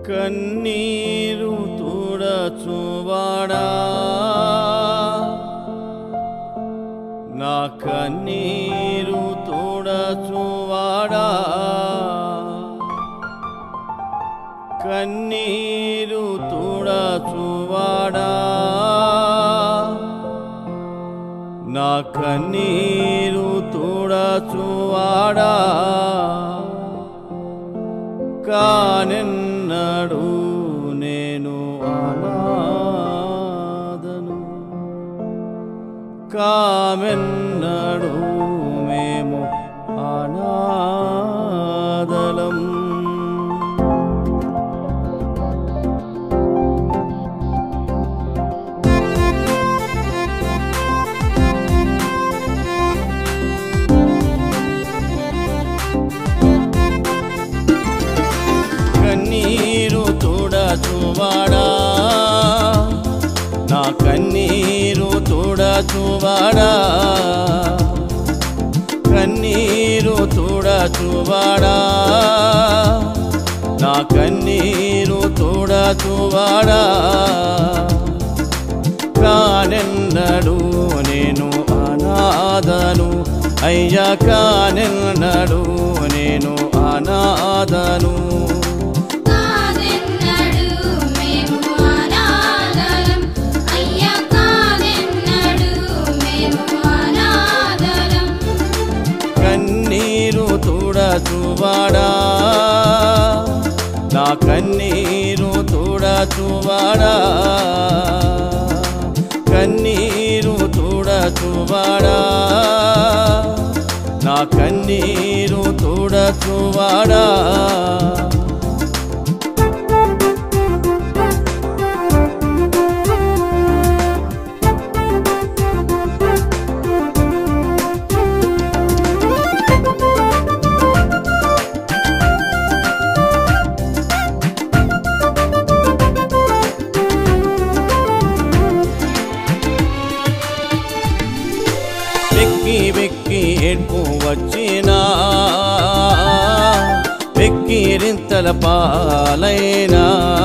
కన్నీరు తుడచువాడా నా కన్నీరు తుడచువాడా కన్నీరు తుడచువాడా నా కన్నీరు తుడచువాడా కానెన్నడు నేను అనాథను కామెన్నడు మేము అనాథలం కన్నీరు తుడచువాడా నా కన్నీరు తుడచువాడా కన్నీరు తుడచువాడా నా కన్నీరు తుడచువాడా కానెన్నడు నేను అనాథను అయ్యా కానెన్నడు నేను అనాథను కాదెన్నడు మేము అనాథలం అయ్యా కాదెన్నడు మేము అనాథలం కన్నీరు తుడచువాడా నా కన్నీరు తుడచువాడా కన్నీరు తుడచువాడా నా కన్నీరు తుడచువాడా వెక్కి వెక్కి ఎడ్పు వచ్చినా వెక్కిరింతల పాలైనా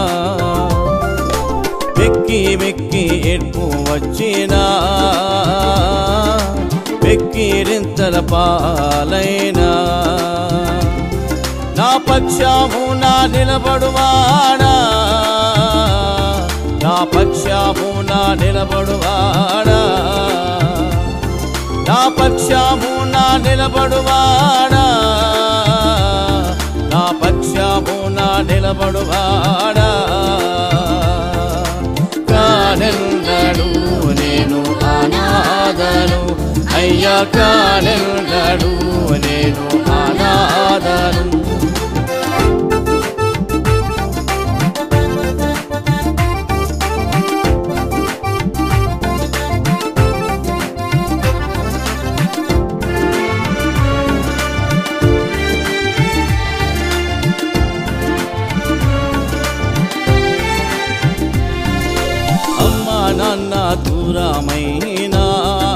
వెక్కి వెక్కి ఎడ్పు వచ్చినా వెక్కిరింతల పాలైనా నా పక్షము నా నిలబడువాడా నా పక్షము నా నిలబడువాడా నా పక్షము నా నిలబడువాడా నా పక్షము నా నిలబడువాడా కానెన్నడు నేను అనాథను అయ్యా కానెన్నడు నేను అనాథను అమ్మా నాన్న దూరమైనా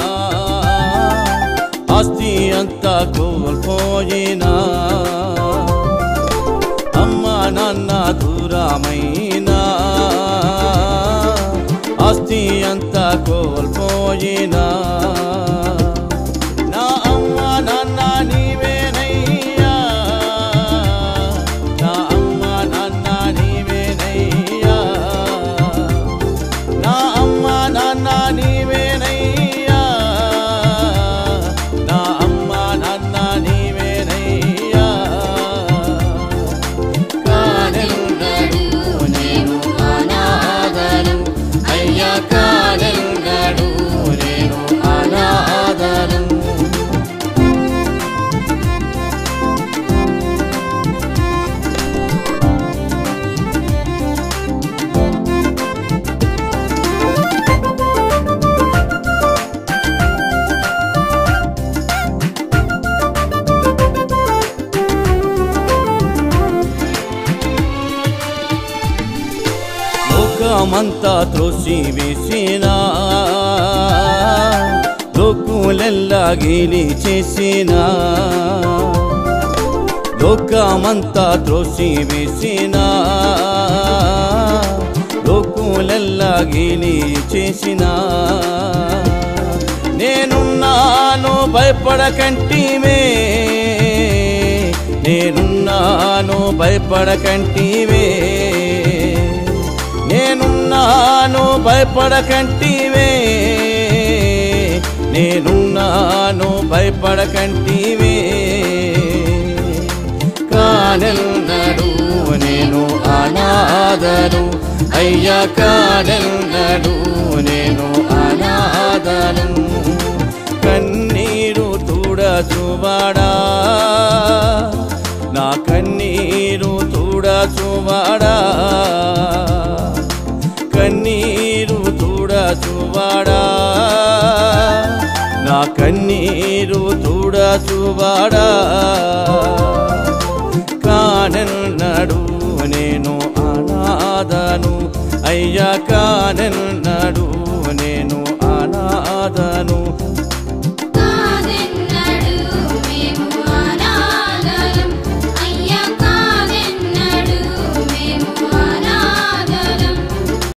ఆస్తి అంతా కోల్పోయినా అమ్మా నాన్న దూరమైనా ఆస్తి అంతా కోల్పోయినా నా అమ్మ నాన్న నీవేనయ్యా నా అమ్మ నాన్న నీవేనయ్యా నా అమ్మ నాన్న నీవేనయ్యా నా అమ్మ నాన్న నీవేనయ్యా కానెన్నడు నేను అనాథను అయ్యా కానెన్నడు నేను అనాథను లోకమంతా త్రోసి వేసినా లోకులెల్లా గేలి చేసినా లోకమంతా త్రోసి వేసినా గీలి చేసిన నేనున్నాను భయపడకంటివే నేనున్నాను భయపడకంటివే నేనున్నాను భయపడకంటివే నేనున్నాను భయపడకంటివే కానెన్నడు నేను అనాథను అయ్యా కానెన్నడు నేను అనాథను కన్నీరు తుడచువాడా నా కన్నీరు తుడచువాడా కన్నీరు తుడచువాడా నా కన్నీరు తుడచువాడా కానన్నాడు నేను అనాథను అయ్యా కానన్నాడు నేను అనాథను